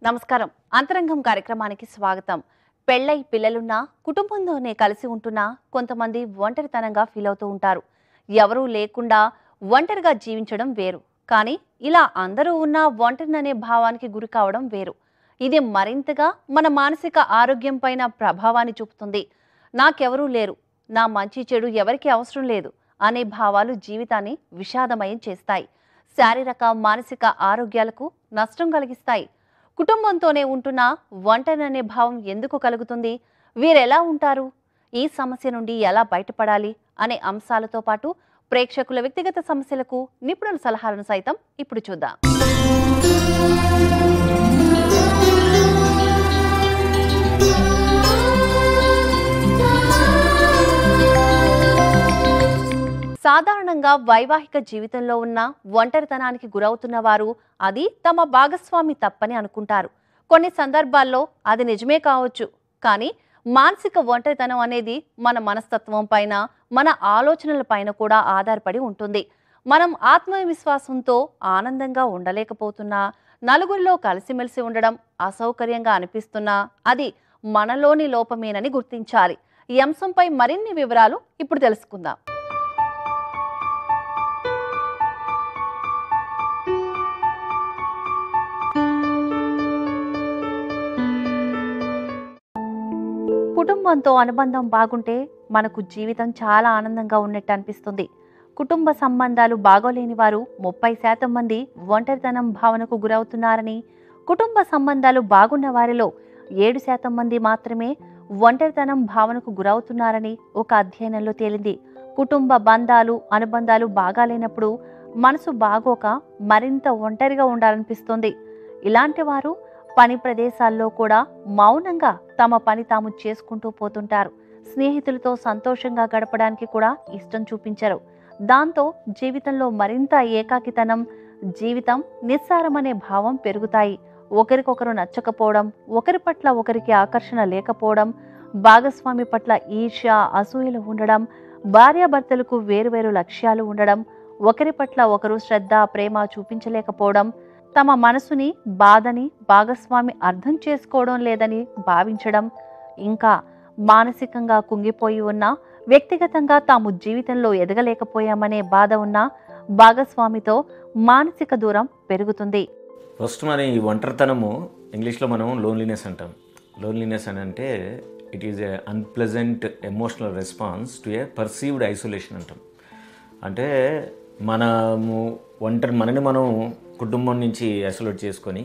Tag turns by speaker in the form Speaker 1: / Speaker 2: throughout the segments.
Speaker 1: నమస్కారం అంతరంగం కార్యక్రమానికి స్వాగతం పెళ్ళై పిల్లలున్నా కుటుంబంతోనే కలిసి ఉంటున్నా కొంతమంది ఒంటరితనంగా ఫీల్ అవుతూ ఉంటారు ఎవరూ లేకుండా ఒంటరిగా జీవించడం వేరు కానీ ఇలా అందరూ ఉన్నా ఒంటరిననే భావానికి గురి కావడం వేరు ఇది మరింతగా మన మానసిక ఆరోగ్యం పైన ప్రభావాన్ని చూపుతుంది నాకెవరూ లేరు నా మంచి చెడు ఎవరికీ అవసరం లేదు అనే భావాలు జీవితాన్ని విషాదమయం చేస్తాయి శారీరక మానసిక ఆరోగ్యాలకు నష్టం కలిగిస్తాయి కుటుంబంతోనే ఉంటున్న ఒంటరిననే భావం ఎందుకు కలుగుతుంది వీరెలా ఉంటారు ఈ సమస్య నుండి ఎలా బయటపడాలి అనే అంశాలతో పాటు ప్రేక్షకుల వ్యక్తిగత సమస్యలకు నిపుణుల సలహాలను సైతం ఇప్పుడు చూద్దాం సాధారణంగా వైవాహిక జీవితంలో ఉన్న ఒంటరితనానికి గురవుతున్న వారు అది తమ భాగస్వామి తప్పని అనుకుంటారు కొన్ని సందర్భాల్లో అది నిజమే కావచ్చు కానీ మానసిక ఒంటరితనం అనేది మన మనస్తత్వం పైన మన ఆలోచనల పైన కూడా ఆధారపడి ఉంటుంది మనం ఆత్మవిశ్వాసంతో ఆనందంగా ఉండలేకపోతున్నా నలుగురిలో కలిసిమెలిసి ఉండడం అసౌకర్యంగా అనిపిస్తున్నా అది మనలోని లోపమేనని గుర్తించాలి ఈ అంశంపై మరిన్ని వివరాలు ఇప్పుడు తెలుసుకుందాం కుటుంబంతో అనుబంధం బాగుంటే మనకు జీవితం చాలా ఆనందంగా ఉన్నట్టు అనిపిస్తుంది కుటుంబ సంబంధాలు బాగోలేని వారు ముప్పై శాతం మంది ఒంటరితనం భావనకు గురవుతున్నారని కుటుంబ సంబంధాలు బాగున్న వారిలో ఏడు శాతం మంది మాత్రమే ఒంటరితనం భావనకు గురవుతున్నారని ఒక అధ్యయనంలో తేలింది కుటుంబ బంధాలు అనుబంధాలు బాగాలేనప్పుడు మనసు బాగోక మరింత ఒంటరిగా ఉండాలనిపిస్తుంది ఇలాంటి వారు పని ప్రదేశాల్లో కూడా మౌనంగా తమ పని తాము చేసుకుంటూ పోతుంటారు స్నేహితులతో సంతోషంగా గడపడానికి కూడా ఇష్టం చూపించరు దాంతో జీవితంలో మరింత ఏకాకితనం జీవితం నిస్సారమనే భావం పెరుగుతాయి ఒకరికొకరు నచ్చకపోవడం ఒకరి పట్ల ఒకరికి ఆకర్షణ లేకపోవడం భాగస్వామి పట్ల ఈర్ష్య అసూయలు ఉండడం భార్యాభర్తలకు వేరువేరు లక్ష్యాలు ఉండడం ఒకరి పట్ల ఒకరు శ్రద్ధ ప్రేమ చూపించలేకపోవడం తమ మనసుని బాధని భాగస్వామి అర్థం చేసుకోవడం లేదని భావించడం ఇంకా మానసికంగా కుంగిపోయి ఉన్న వ్యక్తిగతంగా తాము జీవితంలో ఎదగలేకపోయామనే బాధ ఉన్న భాగస్వామితో మానసిక దూరం పెరుగుతుంది
Speaker 2: ఫస్ట్ మన ఈ ఒంటరితనము ఇంగ్లీష్లో మనం లోన్లీనెస్ అంటాం లోన్లీనెస్ అని అంటే it is a unpleasant emotional response to a perceived isolation అంటాం అంటే మనము ఒంటరి మనని మనం కుటుంబం నుంచి ఐసోలేట్ చేసుకొని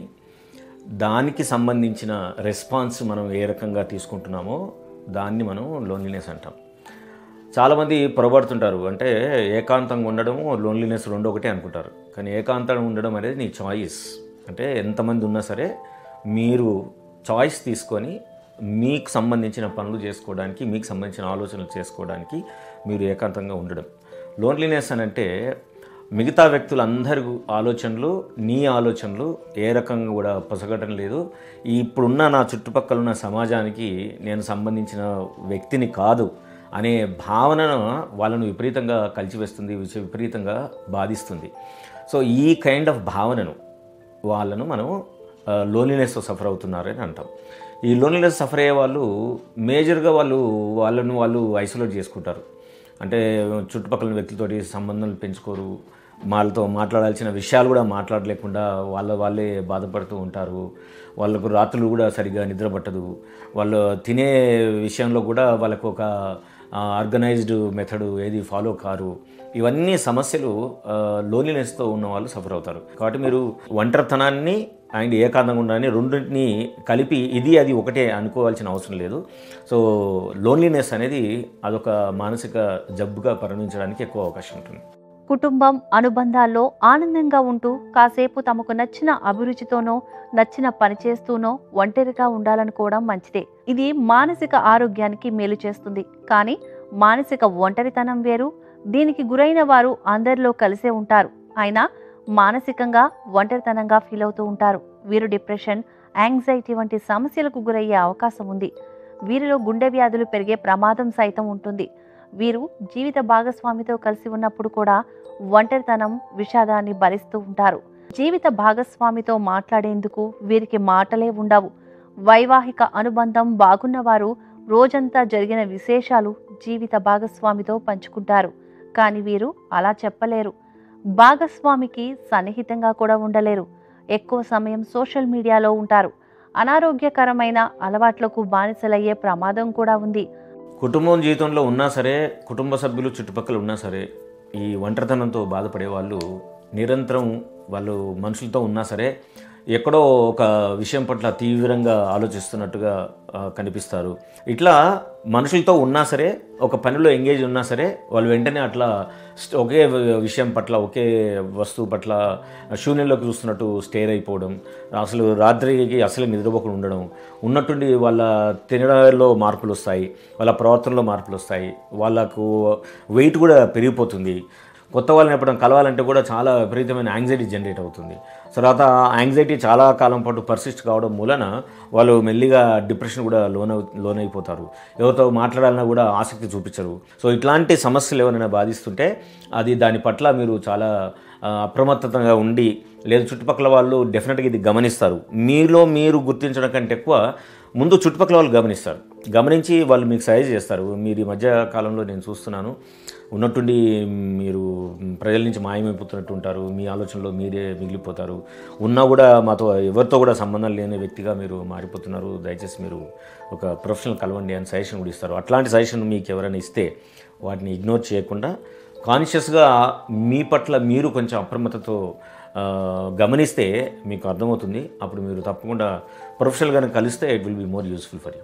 Speaker 2: దానికి సంబంధించిన రెస్పాన్స్ మనం ఏ రకంగా తీసుకుంటున్నామో దాన్ని మనం లోన్లీనెస్ అంటాం చాలామంది పొరబడుతుంటారు అంటే ఏకాంతంగా ఉండడం లోన్లీనెస్ రెండు ఒకటే అనుకుంటారు కానీ ఏకాంతంగా ఉండడం అనేది నీ చాయిస్ అంటే ఎంతమంది ఉన్నా సరే మీరు చాయిస్ తీసుకొని మీకు సంబంధించిన పనులు చేసుకోవడానికి మీకు సంబంధించిన ఆలోచనలు చేసుకోవడానికి మీరు ఏకాంతంగా ఉండడం లోన్లీనెస్ అని అంటే మిగతా వ్యక్తులందరి ఆలోచనలు నీ ఆలోచనలు ఏ రకంగా కూడా పొసగటం లేదు ఈ ఇప్పుడున్న నా చుట్టుపక్కల ఉన్న సమాజానికి నేను సంబంధించిన వ్యక్తిని కాదు అనే భావనను వాళ్ళను విపరీతంగా కలిచివేస్తుంది విచ- విపరీతంగా బాధిస్తుంది సో ఈ కైండ్ ఆఫ్ భావనను వాళ్ళను మనం లోన్లీనెస్ సఫర్ అవుతున్నారని అంటాం ఈ లోన్లీనెస్ సఫర్ అయ్యే వాళ్ళు మేజర్గా వాళ్ళు వాళ్ళను వాళ్ళు ఐసోలేట్ చేసుకుంటారు అంటే చుట్టుపక్కల వ్యక్తులతోటి సంబంధాలు పెంచుకోరు వాళ్ళతో మాట్లాడాల్సిన విషయాలు కూడా మాట్లాడలేకుండా వాళ్ళ వాళ్ళే బాధపడుతూ ఉంటారు వాళ్ళకు రాత్రులు కూడా సరిగ్గా నిద్ర పట్టదు వాళ్ళు తినే విషయంలో కూడా వాళ్ళకు ఒక ఆర్గనైజ్డ్ మెథడ్ ఏది ఫాలో కారు ఇవన్నీ సమస్యలు లోన్లీనెస్తో ఉన్న వాళ్ళు సఫర్ అవుతారు కాబట్టి మీరు ఒంటరితనాన్ని అండ్ ఏకాంతంగా ఉండాలని రెండింటిని కలిపి ఇది అది ఒకటే అనుకోవాల్సిన అవసరం లేదు సో లోన్లీనెస్ అనేది అదొక మానసిక జబ్బుగా పరిగణించడానికి ఎక్కువ అవకాశం ఉంటుంది
Speaker 1: కుటుంబం అనుబంధాల్లో ఆనందంగా ఉంటూ కాసేపు తమకు నచ్చిన అభిరుచితోనో నచ్చిన పని చేస్తూనో ఒంటరిగా ఉండాలనుకోవడం మంచిదే ఇది మానసిక ఆరోగ్యానికి మేలు చేస్తుంది కానీ మానసిక ఒంటరితనం వేరు దీనికి గురైన వారు అందరిలో కలిసే ఉంటారు అయినా మానసికంగా ఒంటరితనంగా ఫీల్ అవుతూ ఉంటారు వీరు డిప్రెషన్ యాంగ్జైటీ వంటి సమస్యలకు గురయ్యే అవకాశం ఉంది వీరిలో గుండె వ్యాధులు పెరిగే ప్రమాదం సైతం ఉంటుంది వీరు జీవిత భాగస్వామితో కలిసి ఉన్నప్పుడు కూడా ఒంటరితనం విషాదాన్ని భరిస్తూ ఉంటారు జీవిత భాగస్వామితో మాట్లాడేందుకు వీరికి మాటలే ఉండవు వైవాహిక అనుబంధం బాగున్నవారు రోజంతా జరిగిన విశేషాలు జీవిత భాగస్వామితో పంచుకుంటారు కానీ వీరు అలా చెప్పలేరు భాగస్వామికి సన్నిహితంగా కూడా ఉండలేరు ఎక్కువ సమయం సోషల్ మీడియాలో ఉంటారు అనారోగ్యకరమైన అలవాట్లకు బానిసలయ్యే ప్రమాదం కూడా ఉంది
Speaker 2: కుటుంబం జీవితంలో ఉన్నా సరే కుటుంబ సభ్యులు చుట్టుపక్కల ఉన్నా సరే ఈ ఒంటరితనంతో బాధపడే వాళ్ళు నిరంతరం వాళ్ళు మనుషులతో ఉన్నా సరే ఎక్కడో ఒక విషయం పట్ల తీవ్రంగా ఆలోచిస్తున్నట్టుగా ఆ, కనిపిస్తారు ఇట్లా మనుషులతో ఉన్నా సరే ఒక పనిలో ఎంగేజ్ ఉన్నా సరే వాళ్ళు వెంటనే అట్లా స్ట్- ఒకే వి- విషయం పట్ల ఒకే వస్తువు పట్ల శూన్యంలోకి చూస్తున్నట్టు స్టేర్ అయిపోవడం అసలు రాత్రికి అసలు నిద్రపోకుండా ఉండడం ఉన్నట్టుండి వాళ్ళ తినడంలో మార్పులు వస్తాయి వాళ్ళ ప్రవర్తనలో మార్పులు వస్తాయి వాళ్ళకు వెయిట్ కూడా పెరిగిపోతుంది కొత్త వాళ్ళని ఎప్పుడు కలవాలంటే కూడా చాలా విపరీతమైన యాంగ్జైటీ జనరేట్ అవుతుంది తర్వాత యాంగ్జైటీ చాలా కాలం పాటు పర్సిస్ట్ కావడం మూలన వాళ్ళు మెల్లిగా డిప్రెషన్ కూడా లోన్ లోనైపోతారు ఎవరితో మాట్లాడాలన్నా కూడా ఆసక్తి చూపించరు సో ఇట్లాంటి సమస్యలు ఎవరైనా బాధిస్తుంటే అది దాని పట్ల మీరు చాలా ఆ, అప్రమత్తతంగా ఉండి లేదు చుట్టుపక్కల వాళ్ళు డెఫినెట్గా ఇది గమనిస్తారు మీలో మీరు గుర్తించడం కంటే ఎక్కువ ముందు చుట్టుపక్కల వాళ్ళు గమనిస్తారు గమనించి వాళ్ళు మీకు సజెస్ట్ చేస్తారు మీరు ఈ మధ్య కాలంలో నేను చూస్తున్నాను ఉన్నట్టుండి మీరు ప్రజల నుంచి మాయమైపోతున్నట్టు ఉంటారు మీ ఆలోచనలో మీరే మిగిలిపోతారు ఉన్నా కూడా మాతో ఎవరితో కూడా సంబంధం లేని వ్యక్తిగా మీరు మారిపోతున్నారు దయచేసి మీరు ఒక ప్రొఫెషనల్ కలవండి అని సజెషన్ కూడా ఇస్తారు అట్లాంటి సజెషన్ మీకు ఎవరైనా ఇస్తే వాటిని ఇగ్నోర్ చేయకుండా కాన్షియస్గా మీ పట్ల మీరు కొంచెం అప్రమత్తతో ఆ, గమనిస్తే మీకు అర్థమవుతుంది అప్పుడు మీరు తప్పకుండా ప్రొఫెషనల్గా కలిస్తే it will be more useful for you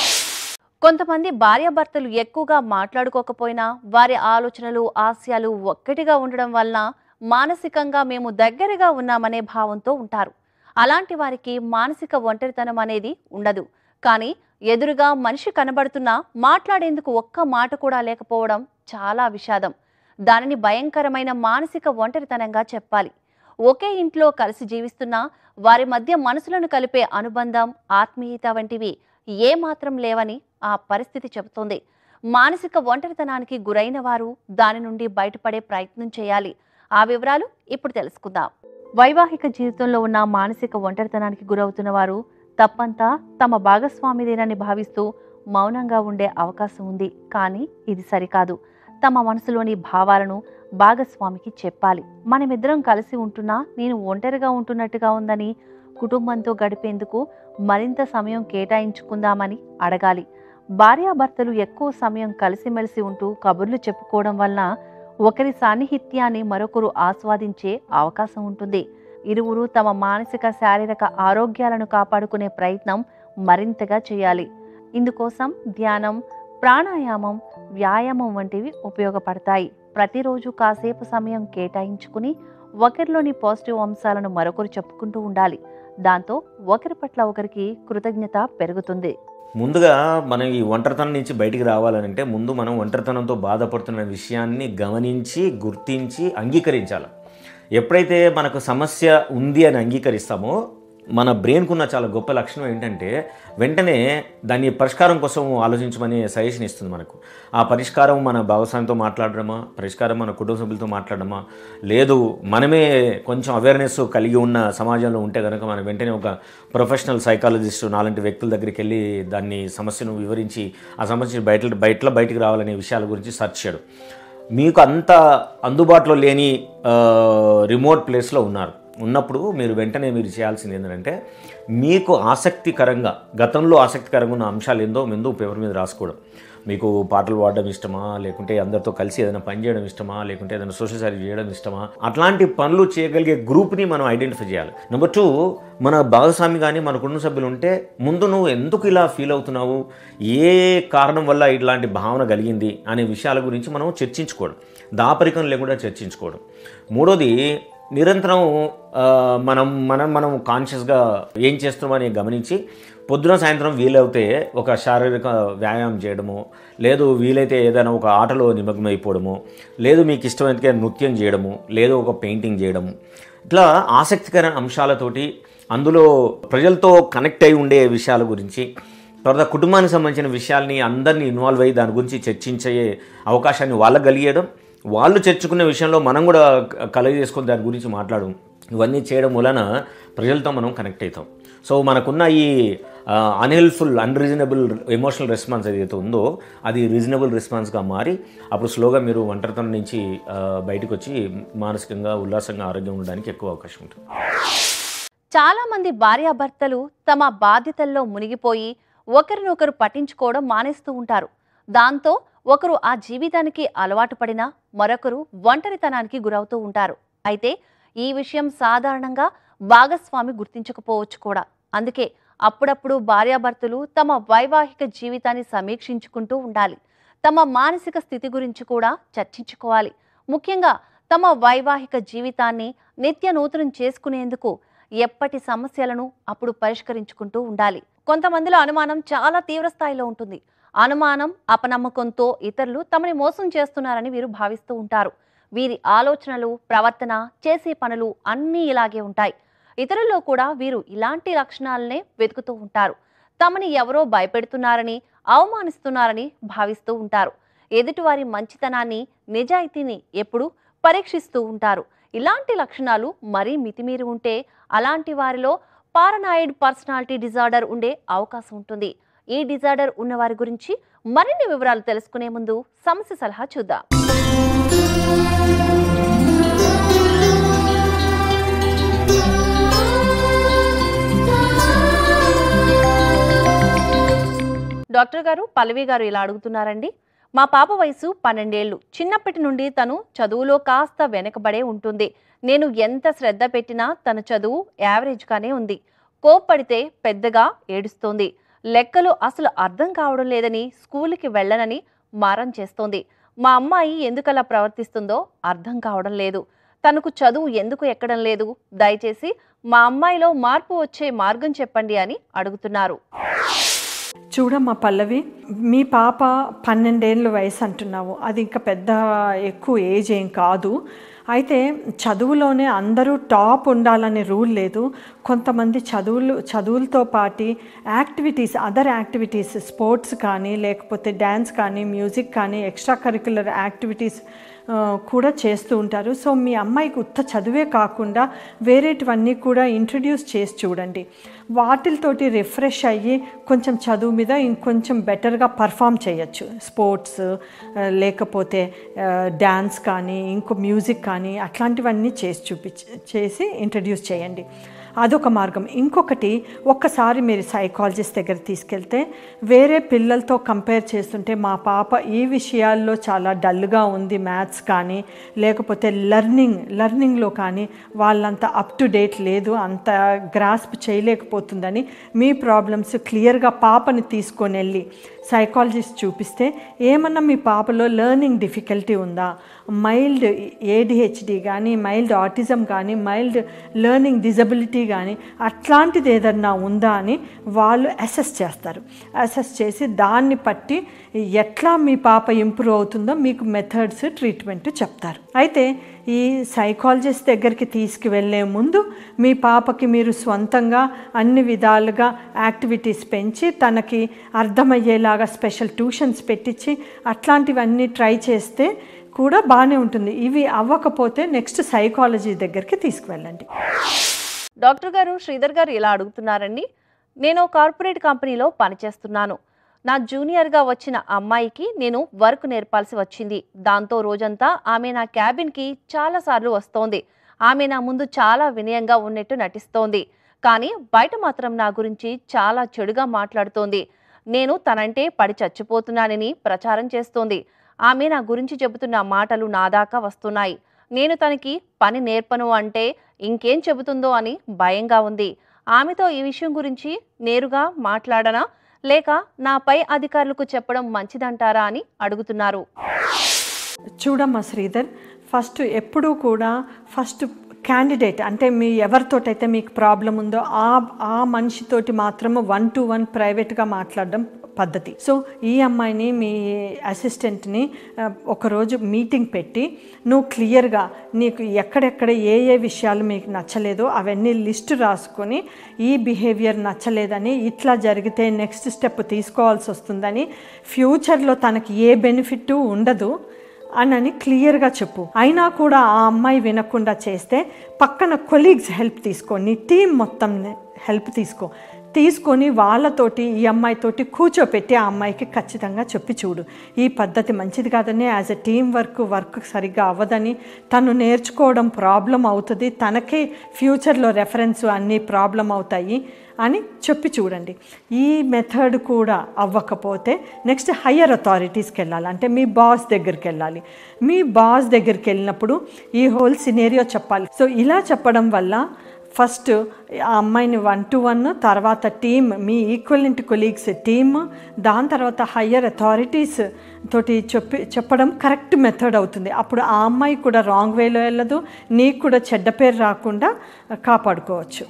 Speaker 1: కొంతమంది భార్యాభర్తలు ఎక్కువగా మాట్లాడుకోకపోయినా వారి ఆలోచనలు ఆశయాలు ఒక్కటిగా ఉండడం వలన మానసికంగా మేము దగ్గరగా ఉన్నామనే భావంతో ఉంటారు అలాంటి వారికి మానసిక ఒంటరితనం అనేది ఉండదు కానీ ఎదురుగా మనిషి కనబడుతున్నా మాట్లాడేందుకు ఒక్క మాట కూడా లేకపోవడం చాలా విషాదం దానిని భయంకరమైన మానసిక ఒంటరితనంగా చెప్పాలి ఒకే ఇంట్లో కలిసి జీవిస్తున్నా వారి మధ్య మనసులను కలిపే అనుబంధం ఆత్మీయత వంటివి ఏమాత్రం లేవని ఆ పరిస్థితి చెబుతోంది మానసిక ఒంటరితనానికి గురైన వారు దాని నుండి బయటపడే ప్రయత్నం చేయాలి ఆ వివరాలు ఇప్పుడు తెలుసుకుందాం వైవాహిక జీవితంలో ఉన్న మానసిక ఒంటరితనానికి గురవుతున్న వారు తప్పంతా తమ భాగస్వామిదేనని భావిస్తూ మౌనంగా ఉండే అవకాశం ఉంది కానీ ఇది సరికాదు తమ మనసులోని భావాలను భాగస్వామికి చెప్పాలి మనమిద్దరం కలిసి ఉంటున్నా నేను ఒంటరిగా ఉంటున్నట్టుగా ఉందని కుటుంబంతో గడిపేందుకు మరింత సమయం కేటాయించుకుందామని అడగాలి భార్యాభర్తలు ఎక్కువ సమయం కలిసిమెలిసి ఉంటూ కబుర్లు చెప్పుకోవడం వలన ఒకరి సాన్నిహిత్యాన్ని మరొకరు ఆస్వాదించే అవకాశం ఉంటుంది ఇరువురు తమ మానసిక శారీరక ఆరోగ్యాలను కాపాడుకునే ప్రయత్నం మరింతగా చేయాలి ఇందుకోసం ధ్యానం ప్రాణాయామం వ్యాయామం వంటివి ఉపయోగపడతాయి ప్రతిరోజు కాసేపు సమయం కేటాయించుకుని ఒకరిలోని పాజిటివ్ అంశాలను మరొకరు చెప్పుకుంటూ ఉండాలి దాంతో ఒకరి పట్ల ఒకరికి కృతజ్ఞత పెరుగుతుంది
Speaker 2: ముందుగా మనం ఈ ఒంటరితనం నుంచి బయటికి రావాలంటే ముందు మనం ఒంటరితనంతో బాధపడుతున్న విషయాన్ని గమనించి గుర్తించి అంగీకరించాలి ఎప్పుడైతే మనకు సమస్య ఉంది అని అంగీకరిస్తామో మన బ్రెయిన్కు ఉన్న చాలా గొప్ప లక్షణం ఏంటంటే వెంటనే దాని పరిష్కారం కోసం ఆలోచించమని సజెషన్ ఇస్తుంది మనకు ఆ పరిష్కారం మన భాగస్వామితో మాట్లాడడమా పరిష్కారం మన కుటుంబ సభ్యులతో మాట్లాడడమా లేదు మనమే కొంచెం అవేర్నెస్ కలిగి ఉన్న సమాజంలో ఉంటే కనుక మనం వెంటనే ఒక ప్రొఫెషనల్ సైకాలజిస్ట్ నాలాంటి వ్యక్తుల దగ్గరికి వెళ్ళి దాన్ని సమస్యను వివరించి ఆ సమస్య బయట బయటలో బయటికి రావాలనే విషయాల గురించి సెర్చ్ చేయడం మీకు అంత అందుబాటులో లేని ఆ, రిమోట్ ప్లేస్లో ఉన్నారు ఉన్నప్పుడు మీరు వెంటనే మీరు చేయాల్సింది ఏంటంటే మీకు ఆసక్తికరంగా గతంలో ఆసక్తికరంగా ఉన్న అంశాలు ఏందో ముందు పేపర్ మీద రాసుకోవడం మీకు పాటలు పాడడం ఇష్టమా లేకుంటే అందరితో కలిసి ఏదైనా పని చేయడం ఇష్టమా లేకుంటే ఏదైనా సోషల్ సర్వీస్ చేయడం ఇష్టమా అట్లాంటి పనులు చేయగలిగే గ్రూప్ని మనం ఐడెంటిఫై చేయాలి నెంబర్ టూ మన భాగస్వామి కానీ మన కుటుంబ సభ్యులు ఉంటే ముందు నువ్వు ఎందుకు ఇలా ఫీల్ అవుతున్నావు ఏ కారణం వల్ల ఇట్లాంటి భావన కలిగింది అనే విషయాల గురించి మనం చర్చించుకోవడం దాపరికం లేకుండా చర్చించుకోవడం మూడోది నిరంతరం ఆ, మనం మనం మనం కాన్షియస్గా ఏం చేస్తున్నామని గమనించి పొద్దున సాయంత్రం వీలైతే ఒక శారీరక వ్యాయామం చేయడము లేదు వీలైతే ఏదైనా ఒక ఆటలో నిమగ్నం అయిపోవడము లేదు మీకు ఇష్టమైతే నృత్యం చేయడము లేదు ఒక పెయింటింగ్ చేయడము ఇట్లా ఆసక్తికర అంశాలతోటి అందులో ప్రజలతో కనెక్ట్ అయి ఉండే విషయాల గురించి తర్వాత కుటుంబానికి సంబంధించిన విషయాల్ని అందరినీ ఇన్వాల్వ్ అయ్యి దాని గురించి చర్చించే అవకాశాన్ని వాళ్ళకి కలిగేయడం వాళ్ళు చర్చుకునే విషయంలో మనం కూడా కలగ చేసుకొని దాని గురించి మాట్లాడడం ఇవన్నీ చేయడం వలన ప్రజలతో మనం కనెక్ట్ అవుతాం సో మనకున్న ఈ అన్హెల్ప్ఫుల్ అన్రీజనబుల్ ఎమోషనల్ రెస్పాన్స్ ఏదైతే ఉందో అది రీజనబుల్ రెస్పాన్స్గా మారి అప్పుడు స్లోగా మీరు ఒంటరితనం నుంచి ఆ, బయటకు వచ్చి మానసికంగా ఉల్లాసంగా ఆరోగ్యం ఉండడానికి ఎక్కువ అవకాశం ఉంటుంది
Speaker 1: చాలా మంది భార్యాభర్తలు తమ బాధ్యతల్లో మునిగిపోయి ఒకరినొకరు పట్టించుకోవడం మానేస్తూ ఉంటారు దాంతో ఒకరు ఆ జీవితానికి అలవాటు పడినా మరొకరు ఒంటరితనానికి గురవుతూ ఉంటారు అయితే ఈ విషయం సాధారణంగా భాగస్వామి గుర్తించకపోవచ్చు కూడా అందుకే అప్పుడప్పుడు భార్యాభర్తలు తమ వైవాహిక జీవితాన్ని సమీక్షించుకుంటూ ఉండాలి తమ మానసిక స్థితి గురించి కూడా చర్చించుకోవాలి ముఖ్యంగా తమ వైవాహిక జీవితాన్ని నిత్య నూతనం చేసుకునేందుకు ఎప్పటి సమస్యలను అప్పుడు పరిష్కరించుకుంటూ ఉండాలి కొంతమందిలో అనుమానం చాలా తీవ్ర స్థాయిలో ఉంటుంది అనుమానం అపనమ్మకంతో ఇతరులు తమని మోసం చేస్తున్నారని వీరు భావిస్తూ ఉంటారు వీరి ఆలోచనలు ప్రవర్తన చేసే పనులు అన్నీ ఇలాగే ఉంటాయి ఇతరుల్లో కూడా వీరు ఇలాంటి లక్షణాలనే వెతుకుతూ ఉంటారు తమని ఎవరో భయపెడుతున్నారని అవమానిస్తున్నారని భావిస్తూ ఉంటారు ఎదుటివారి మంచితనాన్ని నిజాయితీని ఎప్పుడు పరీక్షిస్తూ ఉంటారు ఇలాంటి లక్షణాలు మరీ మితిమీరి ఉంటే అలాంటి వారిలో పారనాయిడ్ పర్సనాలిటీ డిజార్డర్ ఉండే అవకాశం ఉంటుంది ఈ డిజార్డర్ ఉన్న వారి గురించి మరిన్ని వివరాలు తెలుసుకునే ముందు సమస్య సలహా చూద్దాం డాక్టర్ గారు పల్లవి గారు ఇలా అడుగుతున్నారండి మా పాప వయసు పన్నెండేళ్లు చిన్నప్పటి నుండి తను చదువులో కాస్త వెనకబడే ఉంటుంది నేను ఎంత శ్రద్ధ పెట్టినా తన చదువు యావరేజ్గానే ఉంది కోప్పడితే పెద్దగా ఏడుస్తోంది లెక్కలు అసలు అర్థం కావడం లేదని స్కూల్కి వెళ్ళనని మారం చేస్తోంది మా అమ్మాయి ఎందుకలా ప్రవర్తిస్తుందో అర్థం కావడం లేదు తనకు చదువు ఎందుకు ఎక్కడం లేదు దయచేసి మా అమ్మాయిలో మార్పు వచ్చే మార్గం చెప్పండి అని అడుగుతున్నారు
Speaker 3: చూడమ్మా పల్లవి మీ పాప పన్నెండేళ్ళ వయసు అంటున్నావు అది ఇంకా పెద్ద ఎక్కువ ఏజ్ ఏం కాదు అయితే చదువులోనే అందరూ టాప్ ఉండాలనే రూల్ లేదు కొంతమంది చదువులు చదువులతో పాటు యాక్టివిటీస్ అదర్ యాక్టివిటీస్ స్పోర్ట్స్ కానీ లేకపోతే డ్యాన్స్ కానీ మ్యూజిక్ కానీ ఎక్స్ట్రా కరికులర్ యాక్టివిటీస్ ఆ, కూడా చేస్తూ ఉంటారు సో మీ అమ్మాయికి ఉత్త చదువే కాకుండా వేరేటివన్నీ కూడా ఇంట్రడ్యూస్ చేసి చూడండి వాటితోటి రిఫ్రెష్ అయ్యి కొంచెం చదువు మీద ఇంకొంచెం బెటర్గా పర్ఫామ్ చేయొచ్చు స్పోర్ట్స్ ఆ, లేకపోతే డ్యాన్స్ కానీ ఇంకో మ్యూజిక్ కానీ అట్లాంటివన్నీ చేసి చూపించి చేసి ఇంట్రడ్యూస్ చేయండి అదొక మార్గం ఇంకొకటి ఒక్కసారి మీరు సైకాలజిస్ట్ దగ్గర తీసుకెళ్తే వేరే పిల్లలతో కంపేర్ చేస్తుంటే మా పాప ఈ విషయాల్లో చాలా డల్గా ఉంది మ్యాథ్స్ కానీ లేకపోతే లర్నింగ్ లర్నింగ్లో కానీ వాళ్ళంత అప్ టు డేట్ లేదు అంత గ్రాస్ప్ చేయలేకపోతుందని మీ ప్రాబ్లమ్స్ క్లియర్గా పాపని తీసుకొని వెళ్ళి సైకాలజిస్ట్ చూపిస్తే ఏమన్నా మీ పాపలో లెర్నింగ్ డిఫికల్టీ ఉందా మైల్డ్ ఏడిహెచ్డి కానీ మైల్డ్ ఆటిజం కానీ మైల్డ్ లెర్నింగ్ డిజబిలిటీ కానీ అట్లాంటిది ఏదన్నా ఉందా అని వాళ్ళు అసెస్ చేస్తారు అసెస్ చేసి దాన్ని బట్టి ఎట్లా మీ పాప ఇంప్రూవ్ అవుతుందో మీకు మెథడ్స్ ట్రీట్మెంట్ చెప్తారు అయితే ఈ సైకాలజిస్ట్ దగ్గరికి తీసుకువెళ్ళే ముందు మీ పాపకి మీరు స్వంతంగా అన్ని విధాలుగా యాక్టివిటీస్ పెంచి తనకి అర్థమయ్యేలాగా స్పెషల్ ట్యూషన్స్ పెట్టించి అట్లాంటివన్నీ ట్రై చేస్తే కూడా బాగానే ఉంటుంది ఇవి అవ్వకపోతే నెక్స్ట్ సైకాలజీ దగ్గరికి తీసుకువెళ్ళండి
Speaker 1: డాక్టర్ గారు శ్రీధర్ గారు ఇలా అడుగుతున్నారండి నేను కార్పొరేట్ కంపెనీలో పనిచేస్తున్నాను నా జూనియర్గా వచ్చిన అమ్మాయికి నేను వర్క్ నేర్పాల్సి వచ్చింది దాంతో రోజంతా ఆమె నా క్యాబిన్కి చాలాసార్లు వస్తోంది ఆమె నా ముందు చాలా వినయంగా ఉన్నట్టు నటిస్తోంది కానీ బయట మాత్రం నా గురించి చాలా చెడుగా మాట్లాడుతోంది నేను తనంటే పడి చచ్చిపోతున్నానని ప్రచారం చేస్తోంది ఆమె నా గురించి చెబుతున్న మాటలు నా దాకా వస్తున్నాయి నేను తనకి పని నేర్పను అంటే ఇంకేం చెబుతుందో అని భయంగా ఉంది ఆమెతో ఈ విషయం గురించి నేరుగా మాట్లాడనా లేక నా పై అధికారులకు చెప్పడం మంచిదంటారా అని అడుగుతున్నారు
Speaker 3: చూడమ్మా శ్రీధర్ ఫస్ట్ ఎప్పుడూ కూడా ఫస్ట్ క్యాండిడేట్ అంటే మీ ఎవరితోటైతే మీకు ప్రాబ్లం ఉందో ఆ ఆ మనిషితోటి మాత్రము వన్ టు వన్ ప్రైవేట్గా మాట్లాడడం పద్ధతి సో ఈ అమ్మాయిని మీ అసిస్టెంట్ని ఆ, ఒకరోజు మీటింగ్ పెట్టి నువ్వు క్లియర్గా నీకు ఎక్కడెక్కడ ఏ ఏ విషయాలు మీకు నచ్చలేదో అవన్నీ లిస్ట్ రాసుకొని ఈ బిహేవియర్ నచ్చలేదని ఇట్లా జరిగితే నెక్స్ట్ స్టెప్ తీసుకోవాల్సి వస్తుందని ఫ్యూచర్లో తనకి ఏ బెనిఫిట్ ఉండదు అని క్లియర్గా చెప్పు అయినా కూడా ఆ అమ్మాయి వినకుండా చేస్తే పక్కన కొలీగ్స్ హెల్ప్ తీసుకో నీ టీం మొత్తం హెల్ప్ తీసుకో తీసుకొని వాళ్ళతోటి ఈ అమ్మాయితోటి కూర్చోపెట్టి ఆ అమ్మాయికి ఖచ్చితంగా చెప్పి చూడు ఈ పద్ధతి మంచిది కాదని as a team work work సరిగ్గా అవ్వదని తను నేర్చుకోవడం ప్రాబ్లం అవుతుంది తనకే ఫ్యూచర్లో రెఫరెన్స్ అన్నీ ప్రాబ్లం అవుతాయి అని చెప్పి చూడండి ఈ మెథడ్ కూడా అవ్వకపోతే నెక్స్ట్ హయ్యర్ అథారిటీస్కి వెళ్ళాలి అంటే మీ బాస్ దగ్గరికి వెళ్ళాలి మీ బాస్ దగ్గరికి వెళ్ళినప్పుడు ఈ హోల్ సినేరియో చెప్పాలి సో ఇలా చెప్పడం వల్ల ఫస్ట్ ఆ అమ్మాయిని వన్ టు వన్ తర్వాత టీమ్ మీ ఈక్వలెంట్ కొలీగ్స్ టీమ్ దాని తర్వాత హయ్యర్ అథారిటీస్ తోటి చెప్పి చెప్పడం కరెక్ట్ మెథడ్ అవుతుంది అప్పుడు ఆ అమ్మాయి కూడా రాంగ్ వేలో వెళ్ళదు నీకు కూడా చెడ్డ పేరు రాకుండా కాపాడుకోవచ్చు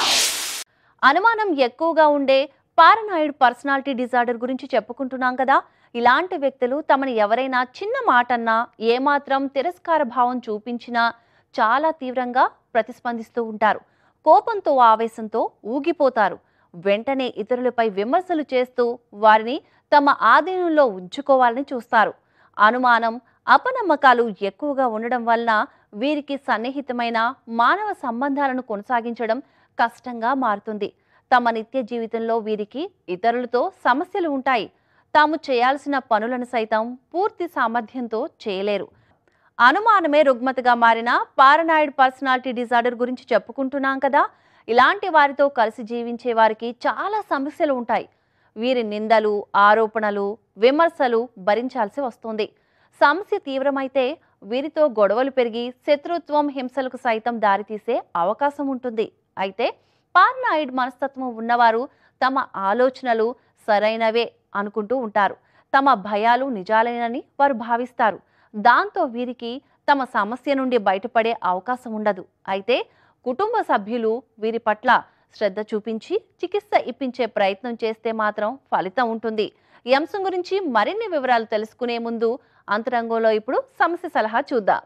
Speaker 1: అనుమానం ఎక్కువగా ఉండే పారనాయిడ్ పర్సనాలిటీ డిజార్డర్ గురించి చెప్పుకుంటున్నాం కదా ఇలాంటి వ్యక్తులు తమని ఎవరైనా చిన్న మాటన్నా ఏమాత్రం తిరస్కార భావం చూపించినా చాలా తీవ్రంగా ప్రతిస్పందిస్తూ ఉంటారు కోపంతో ఆవేశంతో ఊగిపోతారు వెంటనే ఇతరులపై విమర్శలు చేస్తూ వారిని తమ ఆధీనంలో ఉంచుకోవాలని చూస్తారు అనుమానం అపనమ్మకాలు ఎక్కువగా ఉండడం వలన వీరికి సన్నిహితమైన మానవ సంబంధాలను కొనసాగించడం కష్టంగా మారుతుంది తమ నిత్య జీవితంలో వీరికి ఇతరులతో సమస్యలు ఉంటాయి తాము చేయాల్సిన పనులను సైతం పూర్తి సామర్థ్యంతో చేయలేరు అనుమానమే రుగ్మతగా మారిన పారనాయిడ్ పర్సనాలిటీ డిజార్డర్ గురించి చెప్పుకుంటున్నాం కదా ఇలాంటి వారితో కలిసి జీవించే వారికి చాలా సమస్యలు ఉంటాయి వీరి నిందలు ఆరోపణలు విమర్శలు భరించాల్సి వస్తుంది సమస్య తీవ్రమైతే వీరితో గొడవలు పెరిగి శత్రుత్వం హింసలకు సైతం దారితీసే అవకాశం ఉంటుంది అయితే పార్నాయిడ్ మనస్తత్వం ఉన్నవారు తమ ఆలోచనలు సరైనవే అనుకుంటూ ఉంటారు తమ భయాలు నిజాలేనని వారు భావిస్తారు దాంతో వీరికి తమ సమస్య నుండి బయటపడే అవకాశం ఉండదు అయితే కుటుంబ సభ్యులు వీరి పట్ల శ్రద్ధ చూపించి చికిత్స ఇప్పించే ప్రయత్నం చేస్తే మాత్రం ఫలితం ఉంటుంది ఈ అంశం గురించి మరిన్ని వివరాలు తెలుసుకునే ముందు అంతరంగంలో ఇప్పుడు సమస్య సలహా చూద్దాం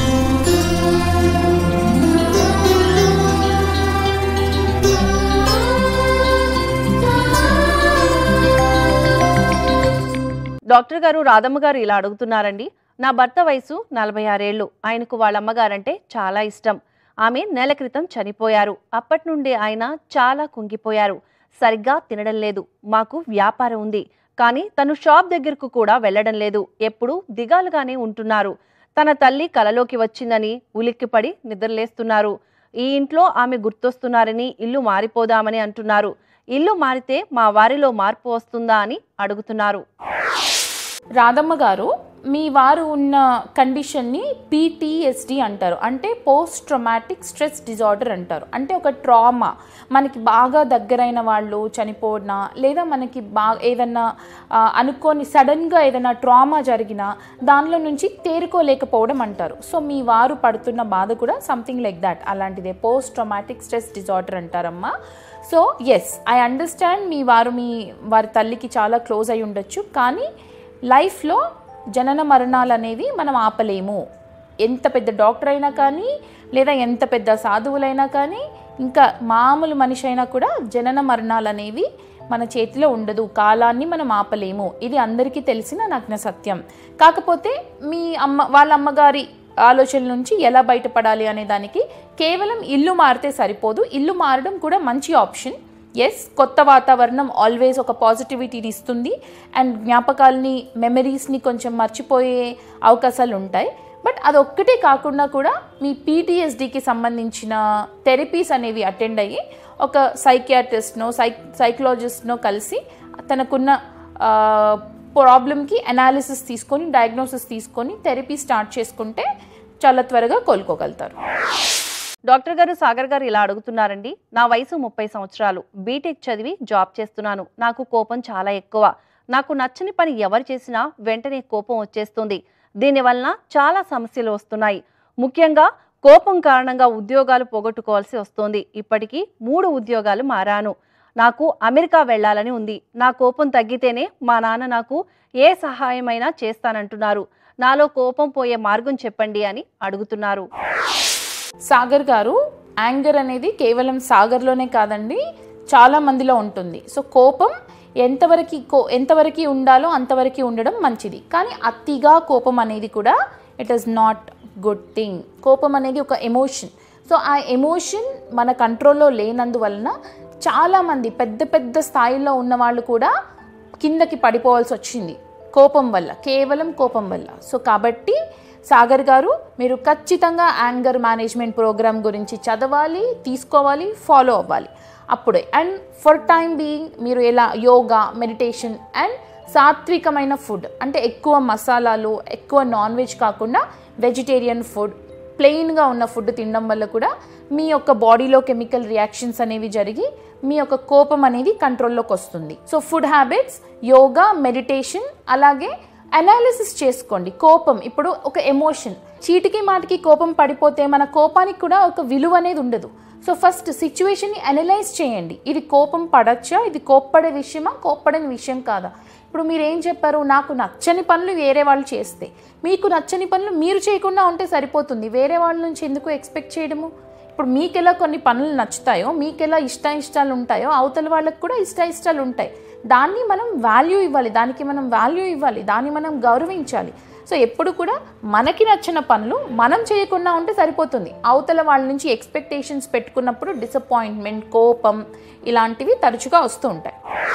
Speaker 1: డాక్టర్ గారు రాధమ్మ గారు ఇలా అడుగుతున్నారండి నా భర్త వయసు నలభై ఆరేళ్లు ఆయనకు వాళ్ళ అమ్మగారంటే చాలా ఇష్టం ఆమె నెల క్రితం చనిపోయారు అప్పటి నుండి ఆయన చాలా కుంగిపోయారు సరిగ్గా తినడం లేదు మాకు వ్యాపారం ఉంది కానీ తను షాప్ దగ్గరకు కూడా వెళ్ళడం లేదు ఎప్పుడూ దిగాలుగానే ఉంటున్నారు తన తల్లి కలలోకి వచ్చిందని ఉలిక్కిపడి నిద్రలేస్తున్నారు ఈ ఇంట్లో ఆమె గుర్తొస్తున్నారని ఇల్లు మారిపోదామని అంటున్నారు ఇల్లు మారితే మా వారిలో మార్పు వస్తుందా అని అడుగుతున్నారు
Speaker 4: రాధమ్మ గారు మీ వారు ఉన్న కండిషన్ని పీటీఎస్డి అంటారు అంటే పోస్ట్ ట్రమాటిక్ స్ట్రెస్ డిజార్డర్ అంటారు అంటే ఒక ట్రామా మనకి బాగా దగ్గరైన వాళ్ళు చనిపోయినా లేదా మనకి బాగా ఏదన్నా ఆ, అనుకోని సడన్గా ఏదైనా ట్రామా జరిగినా దానిలో నుంచి తేరుకోలేకపోవడం అంటారు సో మీ వారు పడుతున్న బాధ కూడా సంథింగ్ లైక్ దాట్ అలాంటిదే పోస్ట్ ట్రమాటిక్ స్ట్రెస్ డిజార్డర్ అంటారమ్మా సో ఎస్ ఐ అండర్స్టాండ్ మీ వారు మీ వారి తల్లికి చాలా క్లోజ్ అయి ఉండొచ్చు కానీ లైఫ్లో జనన మరణాలు అనేవి మనం ఆపలేము ఎంత పెద్ద డాక్టర్ అయినా కానీ లేదా ఎంత పెద్ద సాధువులైనా కానీ ఇంకా మామూలు మనిషి అయినా కూడా జనన మరణాలు అనేవి మన చేతిలో ఉండదు కాలాన్ని మనం ఆపలేము ఇది అందరికీ తెలిసిన నగ్న సత్యం కాకపోతే మీ అమ్మ వాళ్ళ అమ్మగారి ఆలోచనల నుంచి ఎలా బయటపడాలి అనే దానికి కేవలం ఇల్లు మారితే సరిపోదు ఇల్లు మారడం కూడా మంచి ఆప్షన్ ఎస్ కొత్త వాతావరణం ఆల్వేస్ ఒక పాజిటివిటీని ఇస్తుంది అండ్ జ్ఞాపకాలని మెమరీస్ని కొంచెం మర్చిపోయే అవకాశాలు ఉంటాయి బట్ అదొక్కటే కాకుండా కూడా మీ పీటీఎస్డికి సంబంధించిన థెరపీస్ అనేవి అటెండ్ అయ్యి ఒక సైకియాట్రిస్ట్నో సై సైకలాజిస్ట్నో కలిసి తనకున్న ప్రాబ్లమ్కి అనాలిసిస్ తీసుకొని డయాగ్నోసిస్ తీసుకొని థెరపీ స్టార్ట్ చేసుకుంటే చాలా త్వరగా కోలుకోగలుగుతారు
Speaker 1: డాక్టర్ గారు సాగర్ గారు ఇలా అడుగుతున్నారండి నా వయసు ముప్పై సంవత్సరాలు బీటెక్ చదివి జాబ్ చేస్తున్నాను నాకు కోపం చాలా ఎక్కువ నాకు నచ్చని పని ఎవరు చేసినా వెంటనే కోపం వచ్చేస్తుంది దీనివలన చాలా సమస్యలు వస్తున్నాయి ముఖ్యంగా కోపం కారణంగా ఉద్యోగాలు పోగొట్టుకోవాల్సి వస్తోంది ఇప్పటికీ మూడు ఉద్యోగాలు మారాను నాకు అమెరికా వెళ్ళాలని ఉంది నా కోపం తగ్గితేనే మా నాన్న నాకు ఏ సహాయమైనా చేస్తానంటున్నారు నాలో కోపం పోయే మార్గం చెప్పండి అని అడుగుతున్నారు
Speaker 4: సాగర్ గారు యాంగర్ అనేది కేవలం సాగర్లోనే కాదండి చాలా మందిలో ఉంటుంది సో కోపం ఎంతవరకు కో ఎంతవరకు ఉండాలో అంతవరకు ఉండడం మంచిది కానీ అతిగా కోపం అనేది కూడా it is not good thing కోపం అనేది ఒక ఎమోషన్ సో ఆ ఎమోషన్ మన కంట్రోల్లో లేనందువలన చాలామంది పెద్ద పెద్ద స్థాయిలో ఉన్న వాళ్ళు కూడా కిందకి పడిపోవాల్సి వచ్చింది కోపం వల్ల కేవలం కోపం వల్ల సో కాబట్టి సాగర్ గారు మీరు ఖచ్చితంగా యాంగర్ మేనేజ్మెంట్ ప్రోగ్రామ్ గురించి చదవాలి తీసుకోవాలి ఫాలో అవ్వాలి అప్పుడే అండ్ ఫర్ టైం బీయింగ్ మీరు ఎలా యోగా మెడిటేషన్ అండ్ సాత్వికమైన ఫుడ్ అంటే ఎక్కువ మసాలాలు ఎక్కువ నాన్ వెజ్ కాకుండా వెజిటేరియన్ ఫుడ్ ప్లెయిన్గా ఉన్న ఫుడ్ తినడం వల్ల కూడా మీ యొక్క బాడీలో కెమికల్ రియాక్షన్స్ అనేవి జరిగి మీ యొక్క కోపం అనేది కంట్రోల్లోకి వస్తుంది so food habits yoga meditation అలాగే అనాలిసిస్ చేసుకోండి కోపం ఇప్పుడు ఒక ఎమోషన్ చీటికి మాటికి కోపం పడిపోతే మన కోపానికి కూడా ఒక విలువ అనేది ఉండదు సో ఫస్ట్ సిచ్యువేషన్ని అనలైజ్ చేయండి ఇది కోపం పడచ్చా ఇది కోప్పడే విషయమా కోప్పడని విషయం కాదా ఇప్పుడు మీరు ఏం చెప్పారు నాకు నచ్చని పనులు వేరే వాళ్ళు చేస్తే మీకు నచ్చని పనులు మీరు చేయకుండా ఉంటే సరిపోతుంది వేరే వాళ్ళ నుంచి ఎందుకు ఎక్స్పెక్ట్ చేయడము ఇప్పుడు మీకు ఎలా కొన్ని పనులు నచ్చుతాయో మీకు ఎలా ఇష్ట ఇష్టాలు ఉంటాయో అవతల వాళ్ళకి కూడా ఇష్ట ఇష్టాలు ఉంటాయి దాన్ని మనం వాల్యూ ఇవ్వాలి దానికి మనం వాల్యూ ఇవ్వాలి దాన్ని మనం గౌరవించాలి సో ఎప్పుడు కూడా మనకి నచ్చిన పనులు మనం చేయకుండా ఉంటే సరిపోతుంది అవతల వాళ్ళ నుంచి ఎక్స్పెక్టేషన్స్ పెట్టుకున్నప్పుడు డిసప్పాయింట్మెంట్ కోపం ఇలాంటివి తరచుగా వస్తూ ఉంటాయి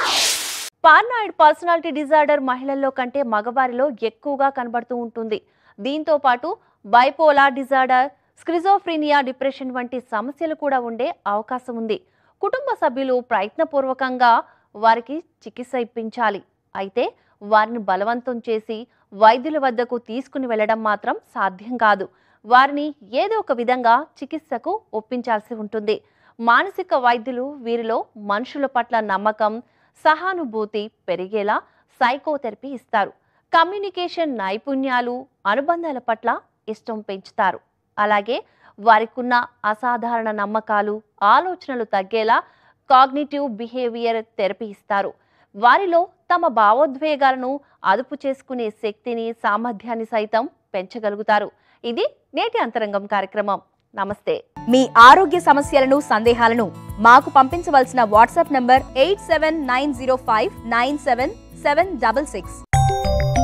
Speaker 1: పార్నాయిడ్ పర్సనాలిటీ డిజార్డర్ మహిళల్లో కంటే మగవారిలో ఎక్కువగా కనబడుతూ ఉంటుంది దీంతో పాటు బైపోలార్ డిజార్డర్ స్క్రిజోఫ్రీనియా డిప్రెషన్ వంటి సమస్యలు కూడా ఉండే అవకాశం ఉంది కుటుంబ సభ్యులు ప్రయత్నపూర్వకంగా వారికి చికిత్స ఇప్పించాలి అయితే వారిని బలవంతం చేసి వైద్యుల వద్దకు తీసుకుని వెళ్ళడం మాత్రం సాధ్యం కాదు వారిని ఏదో ఒక విధంగా చికిత్సకు ఒప్పించాల్సి ఉంటుంది మానసిక వైద్యులు వీరిలో మనుషుల పట్ల నమ్మకం సహానుభూతి పెరిగేలా సైకోథెరపీ ఇస్తారు కమ్యూనికేషన్ నైపుణ్యాలు అనుబంధాల పట్ల ఇష్టం పెంచుతారు అలాగే వారికున్న అసాధారణ నమ్మకాలు ఆలోచనలు తగ్గేలా కాగ్నిటివ్ బిహేవియర్ థెరపీ ఇస్తారు వారిలో తమ భావోద్వేగాలను అదుపు చేసుకునే శక్తిని సామర్థ్యాన్ని సైతం పెంచగలుగుతారు ఇది నేటి అంతరంగం కార్యక్రమం నమస్తే
Speaker 5: మీ ఆరోగ్య సమస్యలను సందేహాలను మాకు పంపించవలసిన WhatsApp number eight seven nine zero five nine seven seven double six